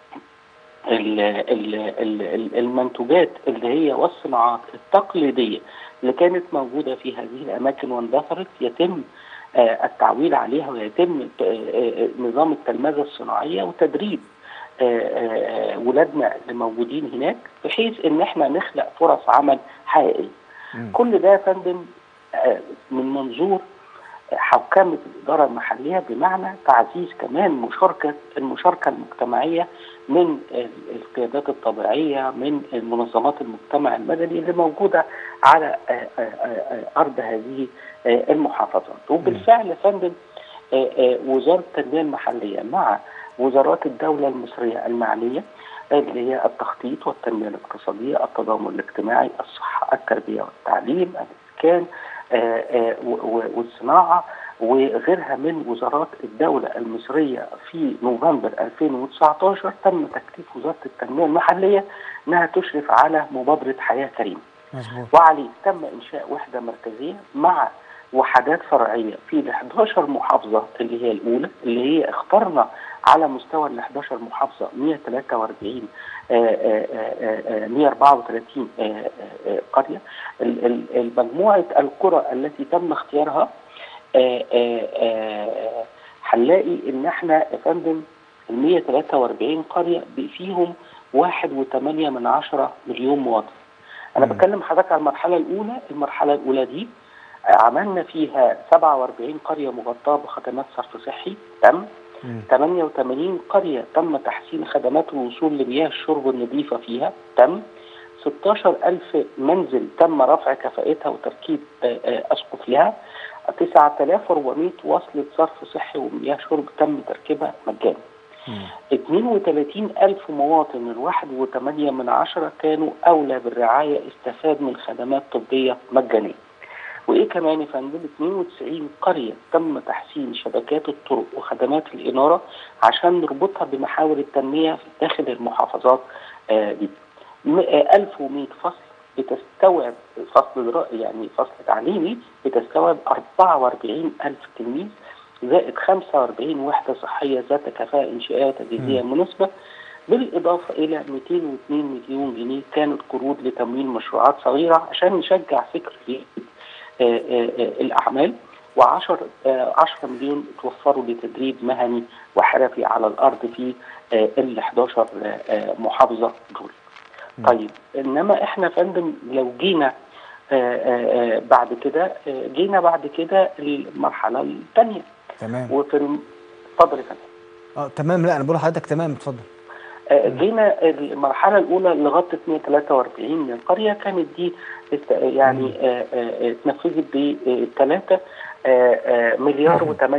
ال- ال- ال- ال- المنتوجات اللي هي والصناعات التقليديه اللي كانت موجوده في هذه الاماكن واندثرت يتم آه، التعويل عليها ويتم آه، آه، نظام التلمذه الصناعيه وتدريب آه، آه، ولادنا اللي موجودين هناك بحيث ان احنا نخلق فرص عمل حقيقيه. مم. كل ده يا فندم آه، من منظور حوكمه الاداره المحليه بمعنى تعزيز كمان مشاركه المشاركه المجتمعيه من ال- القيادات الطبيعيه من منظمات المجتمع المدني اللي موجوده على آه، آه، آه، ارض هذه آه، المحافظات وبالفعل يا فندم آه، آه، وزاره التنميه المحليه مع وزارات الدوله المصريه المعنيه اللي هي التخطيط والتنميه الاقتصاديه، التضامن الاجتماعي، الصحه، التربيه والتعليم، الاسكان آه، آه، و- و- والصناعه وغيرها من وزارات الدوله المصريه في نوفمبر 2019 تم تكليف وزاره التنميه المحليه انها تشرف على مبادره حياه كريمه. مظبوط وعليه تم انشاء وحده مركزيه مع وحدات فرعيه في ال 11 محافظه اللي هي الاولى اللي هي اخترنا على مستوى ال 11 محافظه 143 آه، آه، آه، آه، 134 آه، آه، آه، قريه ال- ال- ال- مجموعه القرى التي تم اختيارها آه، آه، آه، هنلاقي ان احنا يا فندم ال 143 قريه بي- فيهم 1.8 من عشرة مليون مواطن انا مم. بكلم حضرتك على المرحله الاولى المرحله الاولى دي آه، عملنا فيها 47 قريه مغطاه بخدمات صرف صحي تم مم. 88 قريه تم تحسين خدمات الوصول لمياه الشرب النظيفه فيها تم 16 ألف منزل تم رفع كفاءتها وتركيب آه، آه، أسقف لها 9400 وصلة صرف صحي ومياه شرب تم تركيبها مجانا مم. 32 ألف مواطن الواحد وثمانية من عشرة كانوا أولى بالرعاية استفاد من خدمات طبية مجانية وإيه كمان يا فندم 92 قرية تم تحسين شبكات الطرق وخدمات الإنارة عشان نربطها بمحاور التنمية داخل المحافظات آه، دي م- آه، 1100 فصل بتستوعب فصل درا- يعني فصل تعليمي بتستوعب 44 ألف تلميذ زائد 45 وحدة صحية ذات كفاءة إنشائية وتجهيزية مناسبة بالإضافة إلى 202 مليون جنيه كانت قروض لتمويل مشروعات صغيرة عشان نشجع فكر آه، آه، آه، الأعمال و10 10 مليون توفروا لتدريب مهني وحرفي على الأرض في آه، ال 11 آه، محافظة دول. طيب انما احنا يا فندم لو جينا آه، آه، آه، بعد كده آه، جينا بعد كده المرحله الثانيه تمام وفي الم- اتفضل يا فندم اه تمام لا انا بقول لحضرتك تمام اتفضل آه، جينا المرحله الاولى اللي غطت 143 من قريه كانت دي است- يعني آه، آه، اتنفذت ب 3 مليار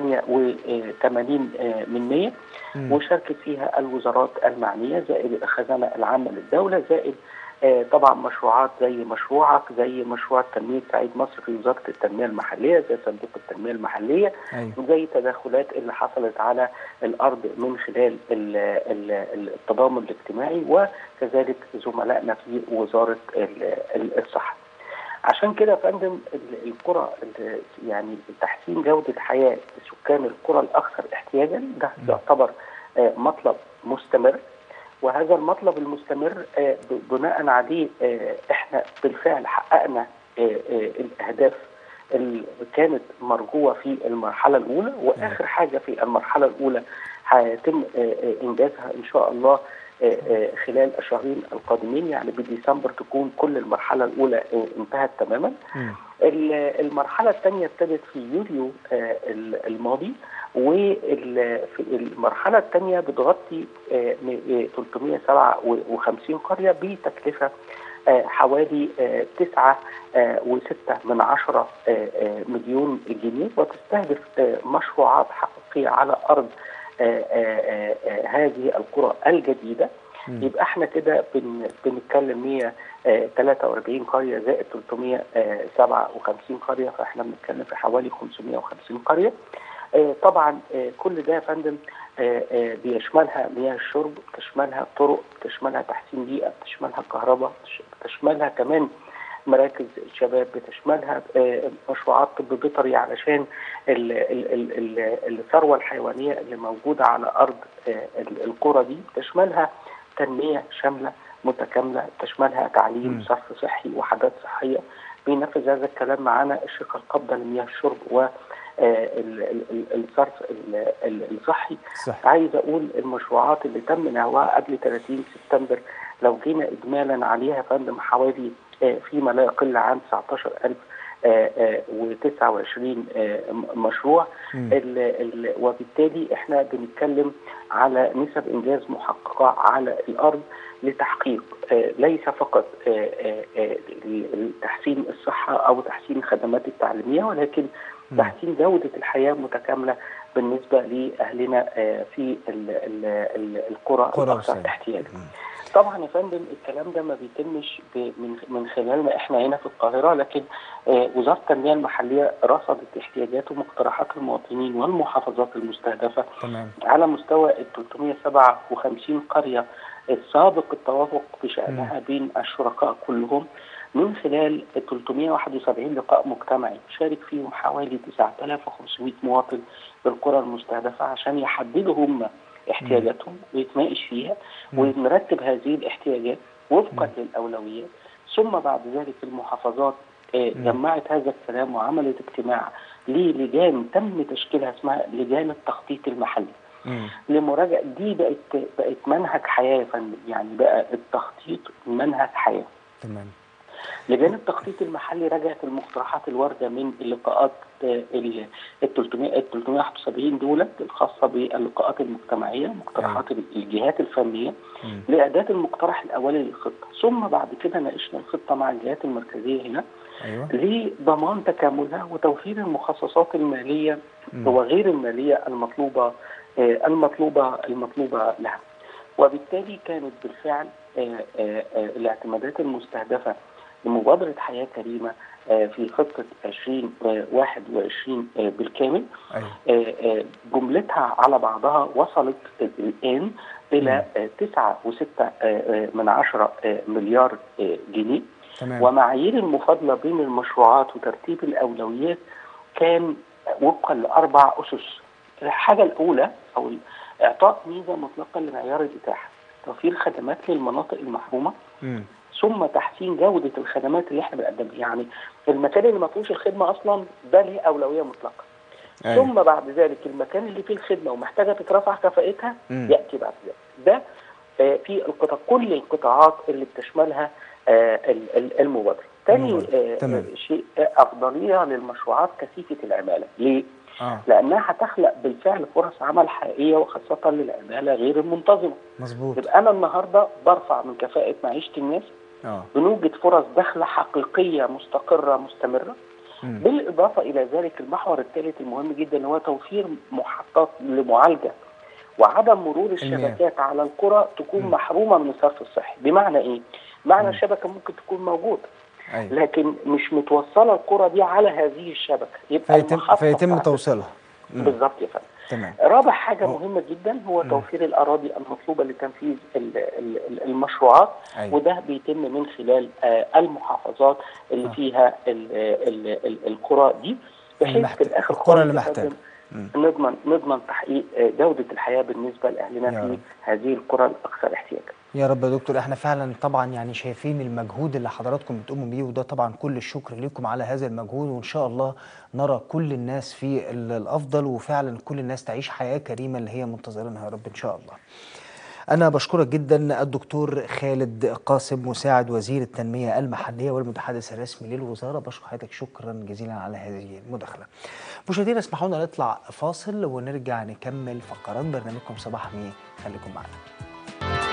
و88 من 100 مم. وشاركت فيها الوزارات المعنيه زائد الخزانه العامه للدوله زائد آه، طبعا مشروعات زي مشروعك زي مشروع تنميه سعيد مصر في وزاره التنميه المحليه زي صندوق التنميه المحليه ايوه زي تدخلات اللي حصلت على الارض من خلال ال- ال- التضامن الاجتماعي وكذلك زملائنا في وزاره ال- ال- الصحه. عشان كده يا فندم ال- القرى ال- يعني تحسين جوده حياه سكان القرى الاكثر احتياجا ده يعتبر آه، مطلب مستمر وهذا المطلب المستمر آه، ب- بناء عليه آه، احنا بالفعل حققنا آه، آه، الاهداف اللي كانت مرجوه في المرحله الاولى واخر حاجه في المرحله الاولى هيتم آه، آه، انجازها ان شاء الله آه، آه، خلال الشهرين القادمين يعني بديسمبر تكون كل المرحله الاولى آه، انتهت تماما مم. آه، ال- المرحله الثانيه ابتدت في يوليو آه، ال- الماضي والمرحله الثانيه بتغطي آه، م- آه، 357 قريه بتكلفه آه، حوالي آه، تسعة آه، وستة من عشرة آه، آه، مليون جنيه وتستهدف آه، مشروعات حقيقية على أرض آه، آه، آه، هذه القرى الجديدة يبقى احنا كده بن بنتكلم 143 قرية زائد 357 قرية فاحنا بنتكلم في حوالي 550 قرية آه، طبعا آه، كل ده يا فندم آه، آه، بيشملها مياه الشرب بتشملها طرق بتشملها تحسين بيئة بتشملها كهرباء بتش- بتشملها كمان مراكز شباب بتشملها آه، مشروعات طب بيطري علشان ال- ال- ال- ال- الثروة الحيوانية اللي موجودة على أرض آه، ال- القرى دي بتشملها تنمية شاملة متكاملة تشملها تعليم صرف صحي وحاجات صحية بينفذ هذا الكلام معانا الشركة القابضة لمياه الشرب و آه، ال- ال- ال- الصرف ال- ال- الصحي صح. عايز اقول المشروعات اللي تم نهوها قبل 30 سبتمبر لو جينا اجمالا عليها يا فندم حوالي آه، فيما لا يقل عن 19000 و29 مشروع ال ال وبالتالي احنا بنتكلم على نسب انجاز محققه على الارض لتحقيق آه، ليس فقط آه، آه، آه، تحسين الصحه او تحسين الخدمات التعليميه ولكن تحسين جوده الحياه متكامله بالنسبه لاهلنا آه، في ال- ال- ال- القرى قرى الاكثر وسائل. احتياجا. طبعا يا فندم الكلام ده ما بيتمش ب- من من خلالنا احنا هنا في القاهره لكن آه، وزاره التنميه المحليه رصدت احتياجات ومقترحات المواطنين والمحافظات المستهدفه تمام على مستوى ال 357 قريه السابق التوافق بشانها بين الشركاء كلهم من خلال 371 لقاء مجتمعي شارك فيهم حوالي 9500 مواطن بالقرى المستهدفه عشان يحددوا هم احتياجاتهم ويتناقش فيها ونرتب هذه الاحتياجات وفقا للاولويات ثم بعد ذلك المحافظات آه، جمعت هذا الكلام وعملت اجتماع للجان تم تشكيلها اسمها لجان التخطيط المحلي مم. لمراجعه دي بقت بقت منهج حياه يا فندم يعني بقى التخطيط منهج حياه تمام لجان التخطيط المحلي رجعت المقترحات الوارده من اللقاءات آه، ال ال 300 ال 371 دولت الخاصه باللقاءات المجتمعيه مقترحات الجهات الفنيه مم. لاعداد المقترح الاولي للخطه ثم بعد كده ناقشنا الخطه مع الجهات المركزيه هنا ايوه لضمان تكاملها وتوفير المخصصات الماليه وغير الماليه المطلوبه آه، المطلوبه المطلوبه لها. وبالتالي كانت بالفعل آه، آه، آه، الاعتمادات المستهدفه لمبادره حياه كريمه آه، في خطه 2021 آه، بالكامل ايوه آه، آه، جملتها على بعضها وصلت الآن إلى آه، تسعة وستة آه، آه، من عشرة آه، مليار آه، جنيه تمام ومعايير المفاضلة بين المشروعات وترتيب الأولويات كان وفقا لأربع أسس الحاجة الأولى أو إعطاء ميزة مطلقة لمعيار الإتاحة توفير خدمات للمناطق المحرومة مم. ثم تحسين جودة الخدمات اللي احنا بنقدمها يعني المكان اللي ما فيهوش الخدمة أصلا ده ليه أولوية مطلقة أيوة. ثم بعد ذلك المكان اللي فيه الخدمه ومحتاجه تترفع كفاءتها مم. ياتي بعد ذلك ده آه، في القطاع كل القطاعات اللي بتشملها آه، ال- ال- المبادره. تاني المبادرة. آه، تمام. آه، شيء آه، افضليه للمشروعات كثيفه العماله، ليه؟ اه لانها هتخلق بالفعل فرص عمل حقيقيه وخاصه للعماله غير المنتظمه. مظبوط يبقى انا النهارده برفع من كفاءه معيشه الناس اه بنوجد فرص دخل حقيقيه مستقره مستمره مم. بالاضافه الى ذلك المحور الثالث المهم جدا هو توفير محطات لمعالجه وعدم مرور الشبكات على القرى تكون مم. محرومه من الصرف الصحي بمعنى ايه معنى الشبكه ممكن تكون موجوده ايوه لكن مش متوصله القرى دي على هذه الشبكه يبقى فيتم المحطة فيتم بتاعت- توصيلها مم. بالظبط يا فندم تمام رابع حاجة أوه. مهمة جدا هو توفير الأراضي المطلوبة لتنفيذ ال- ال- ال- المشروعات أيوة. وده بيتم من خلال آه، المحافظات اللي آه. فيها ال- ال- ال- القرى دي بحيث المحت- في الآخر القرى خالص اللي يا محتاجة. فندم مم. نضمن نضمن تحقيق آه، جودة الحياة بالنسبة لأهلنا يا في رب. هذه القرى الأكثر احتياجا. يا رب يا دكتور احنا فعلا طبعا يعني شايفين المجهود اللي حضراتكم بتقوموا بيه وده طبعا كل الشكر لكم على هذا المجهود وان شاء الله نرى كل الناس في ال- الافضل وفعلا كل الناس تعيش حياة كريمة اللي هي منتظرينها يا رب ان شاء الله أنا بشكرك جدا الدكتور خالد قاسم مساعد وزير التنمية المحلية والمتحدث الرسمي للوزارة بشكر حضرتك شكرا جزيلا على هذه المداخلة مشاهدينا اسمحوا لنا نطلع فاصل ونرجع نكمل فقرات برنامجكم صباح مي خليكم معنا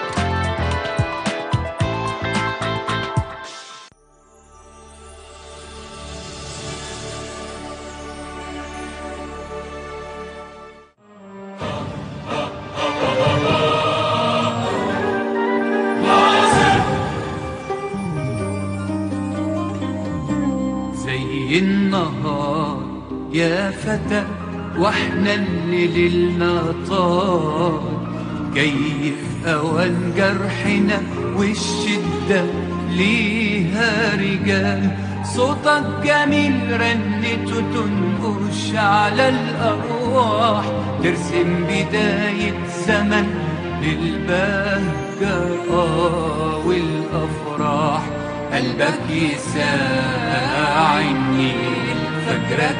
زي النهار يا فتى واحنا اللي ليلنا طار جاي في اوان جرحنا والشدة ليها رجال صوتك جميل رنته تنقش على الأرواح ترسم بداية زمن للبهجة آه والأفراح قلبك يساعني فاكرك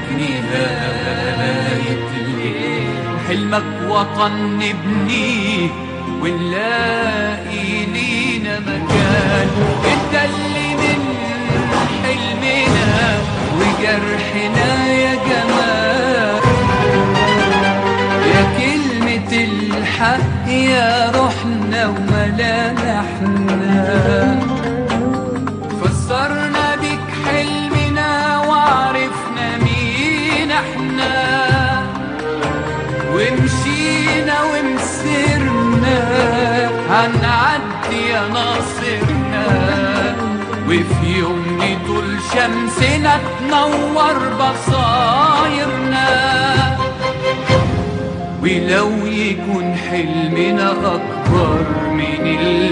نهاية الليل حلمك وطن نبنيه ونلاقي لينا مكان انت اللي من حلمنا وجرحنا يا جمال يا كلمة الحق يا روحنا وملامحنا فسرنا بيك حلمنا وعرفنا مين احنا ومشينا ومسرنا هنعدي يا ناصرنا وفي يوم طول شمسنا تنور بصايرنا ولو يكون حلمنا أكبر من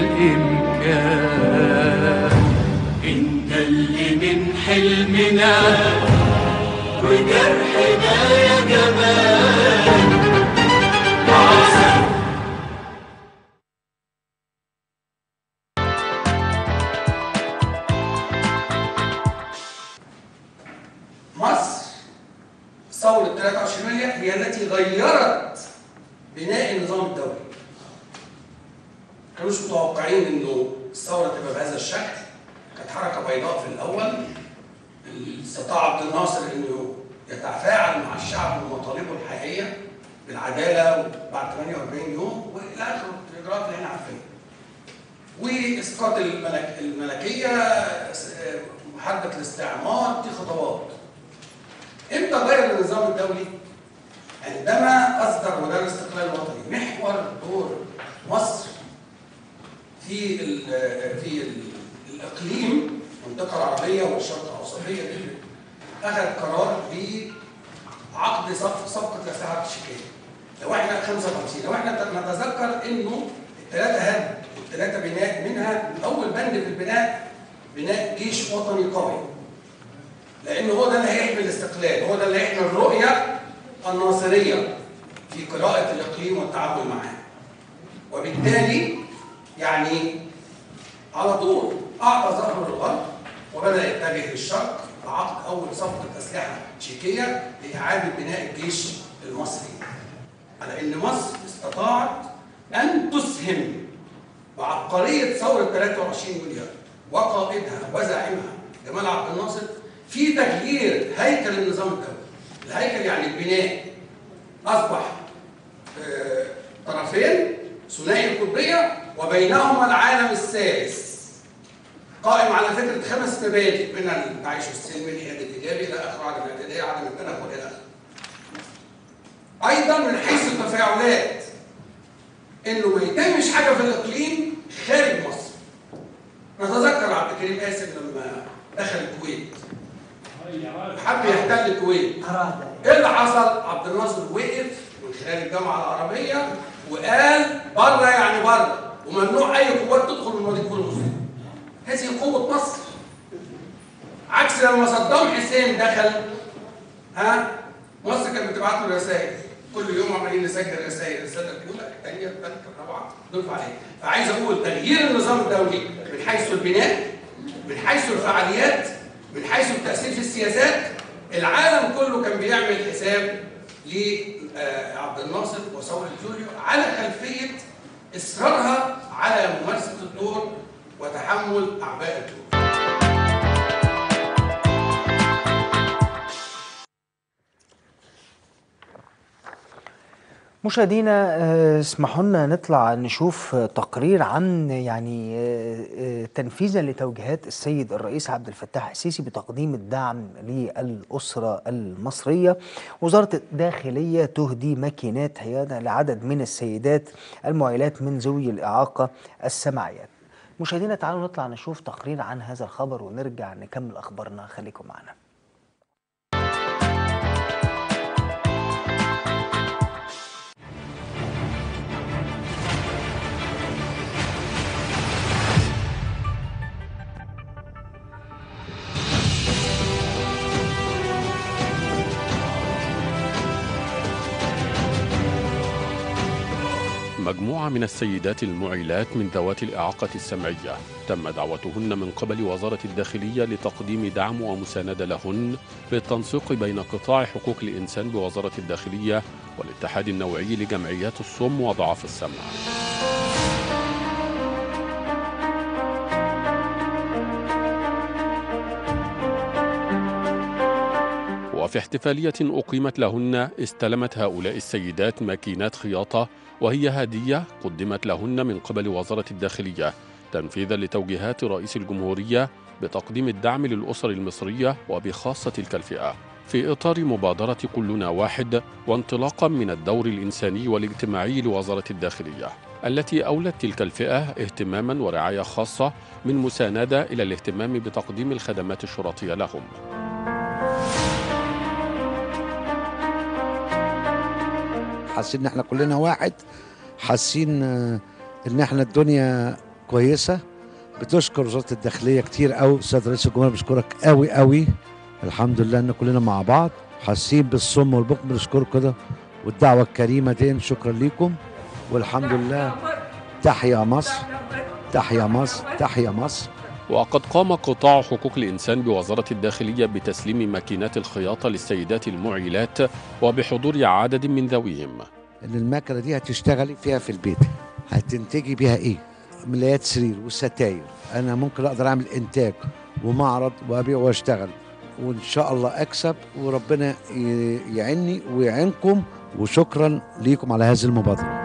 الإمكان انت اللي من حلمنا وجرحنا يا جمال مصر ثورة 23 يوليو هي التي غيرت بناء النظام الدولي. كانوش متوقعين انه الثورة تبقى بهذا الشكل. كانت حركة بيضاء في الأول. استطاع عبد الناصر انه يتفاعل مع الشعب ومطالبه الحقيقية بالعدالة بعد 48 يوم والى اخر الاجراءات اللي احنا عارفينها. واسقاط الملك الملكية محاربة الاستعمار دي خطوات. امتى غير النظام الدولي؟ عندما اصدر وزاره الاستقلال الوطني محور دور مصر في ال في ال الاقليم المنطقه العربيه والشرق الاوسطيه دي اخذ قرار بعقد صف صفقه الاسلحه التشيكيه. لو احنا 55 لو احنا نتذكر انه الثلاثه هدم والثلاثه بناء منها اول بند في البناء بناء جيش وطني قوي. لان هو ده اللي هيحمي الاستقلال هو ده اللي هيحمي الرؤيه الناصريه في قراءه الاقليم والتعامل معاه وبالتالي يعني على طول اعطى ظهره للغرب وبدا يتجه للشرق بعقد اول صفقه اسلحه تشيكيه لاعاده بناء الجيش المصري على ان مصر استطاعت ان تسهم بعبقريه ثوره 23 يوليو وقائدها وزاعمها جمال عبد الناصر في تغيير هيكل النظام الدولي الهيكل يعني البناء اصبح آه، طرفين ثنائي القطبيه وبينهما العالم الثالث قائم على فكره خمس مبادئ من التعايش السلمي الإيجاد الايجابي الى اخره عدم الاعتداء عدم التنكر الى اخره ايضا من حيث التفاعلات انه ما يتمش حاجه في الاقليم خارج مصر نتذكر عبد الكريم قاسم لما دخل الكويت حب يحتل الكويت ايه اللي حصل؟ عبد الناصر وقف من خلال الجامعه العربيه وقال بره يعني بره وممنوع اي قوات تدخل من وادي الجول المسلم. هذه قوه مصر. عكس لما صدام حسين دخل ها مصر كانت بتبعت له رسائل كل يوم عمالين نسجل رسائل الرساله الاولى الثانيه الثالثه الرابعه نرفع عليها فعايز اقول تغيير النظام الدولي من حيث البناء من حيث الفعاليات من حيث التاثير في السياسات العالم كله كان بيعمل حساب لعبد الناصر وثوره يوليو على خلفيه اصرارها على ممارسه الدور وتحمل اعباء الدور مشاهدينا آه، اسمحوا لنا نطلع نشوف آه، تقرير عن يعني آه، آه، تنفيذا لتوجيهات السيد الرئيس عبد الفتاح السيسي بتقديم الدعم للأسرة المصرية وزارة الداخلية تهدي ماكينات حيادة لعدد من السيدات المعيلات من ذوي الإعاقة السمعيات مشاهدينا تعالوا نطلع نشوف تقرير عن هذا الخبر ونرجع نكمل أخبارنا خليكم معنا مجموعة من السيدات المعيلات من ذوات الإعاقة السمعية تم دعوتهن من قبل وزارة الداخلية لتقديم دعم ومساندة لهن بالتنسيق بين قطاع حقوق الإنسان بوزارة الداخلية والاتحاد النوعي لجمعيات الصم وضعاف السمع وفي احتفالية أقيمت لهن استلمت هؤلاء السيدات ماكينات خياطة وهي هدية قدمت لهن من قبل وزارة الداخلية تنفيذا لتوجيهات رئيس الجمهورية بتقديم الدعم للأسر المصرية وبخاصة تلك الفئة في إطار مبادرة كلنا واحد وانطلاقا من الدور الإنساني والاجتماعي لوزارة الداخلية التي أولت تلك الفئة اهتماما ورعاية خاصة من مساندة إلى الاهتمام بتقديم الخدمات الشرطية لهم حاسين ان احنا كلنا واحد حاسين آه، ان احنا الدنيا كويسه بتشكر وزاره الداخليه كتير قوي استاذ رئيس الجمهوريه بشكرك قوي قوي الحمد لله ان كلنا مع بعض حاسين بالصم والبكم بنشكركم كده والدعوه الكريمه دي شكرا ليكم والحمد لله تحيا مصر تحيا مصر تحيا مصر وقد قام قطاع حقوق الإنسان بوزارة الداخلية بتسليم ماكينات الخياطة للسيدات المعيلات وبحضور عدد من ذويهم ان المكنه دي هتشتغلي فيها في البيت هتنتجي بيها ايه ملايات سرير وستاير انا ممكن اقدر اعمل انتاج ومعرض وابيع واشتغل وان شاء الله اكسب وربنا ي- يعيني ويعينكم وشكرا ليكم على هذه المبادره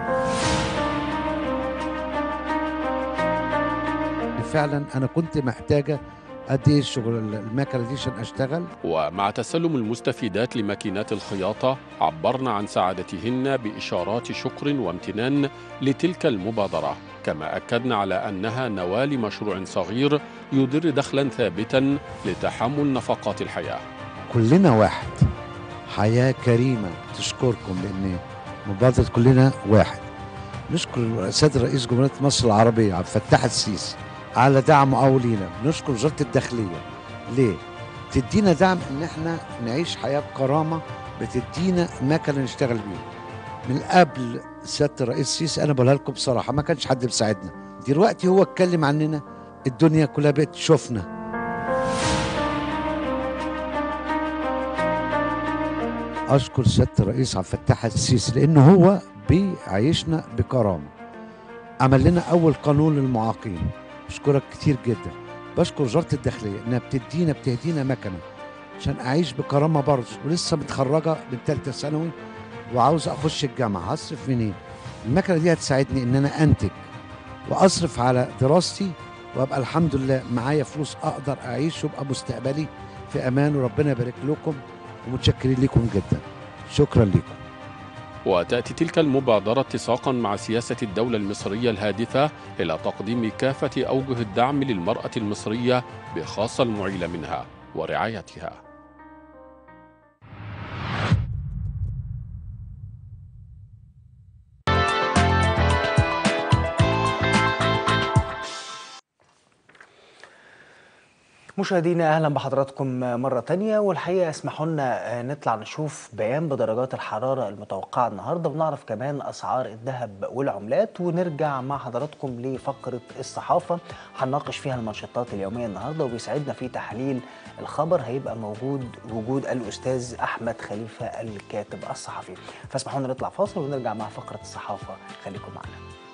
فعلا انا كنت محتاجه قد ايه الشغل المكنه دي عشان اشتغل ومع تسلم المستفيدات لماكينات الخياطة عبرن عن سعادتهن بإشارات شكر وامتنان لتلك المبادرة كما أكدن على أنها نواة لمشروع صغير يدر دخلا ثابتا لتحمل نفقات الحياة كلنا واحد حياة كريمة تشكركم لأن مبادرة كلنا واحد نشكر السيد رئيس جمهورية مصر العربية عبد الفتاح السيسي على دعمه أول لينا بنشكر وزارة الداخلية ليه؟ تدينا دعم إن إحنا نعيش حياة بكرامة بتدينا مكنة نشتغل بيها من قبل سيادة الرئيس السيسي أنا بقولها لكم بصراحة ما كانش حد بيساعدنا دلوقتي هو اتكلم عننا الدنيا كلها بقت تشوفنا اشكر سياده الرئيس عبد الفتاح السيسي لان هو بيعيشنا بكرامه عمل لنا اول قانون للمعاقين بشكرك كتير جدا بشكر وزاره الداخليه انها بتدينا بتهدينا مكنه عشان اعيش بكرامه برضه ولسه متخرجه من ثالثه ثانوي وعاوز اخش الجامعه هصرف منين المكنه دي هتساعدني ان انا انتج واصرف على دراستي وابقى الحمد لله معايا فلوس اقدر اعيش وابقى مستقبلي في امان وربنا يبارك لكم ومتشكرين لكم جدا شكرا لكم وتأتي تلك المبادرة اتساقا مع سياسة الدولة المصرية الهادفة إلى تقديم كافة أوجه الدعم للمرأة المصرية بخاصة المعيلة منها ورعايتها مشاهدينا اهلا بحضراتكم مره تانية والحقيقه اسمحوا لنا نطلع نشوف بيان بدرجات الحراره المتوقعه النهارده ونعرف كمان اسعار الذهب والعملات ونرجع مع حضراتكم لفقره الصحافه هنناقش فيها المنشطات اليوميه النهارده وبيسعدنا في تحليل الخبر هيبقى موجود وجود الاستاذ احمد خليفه الكاتب الصحفي فاسمحوا لنا نطلع فاصل ونرجع مع فقره الصحافه خليكم معنا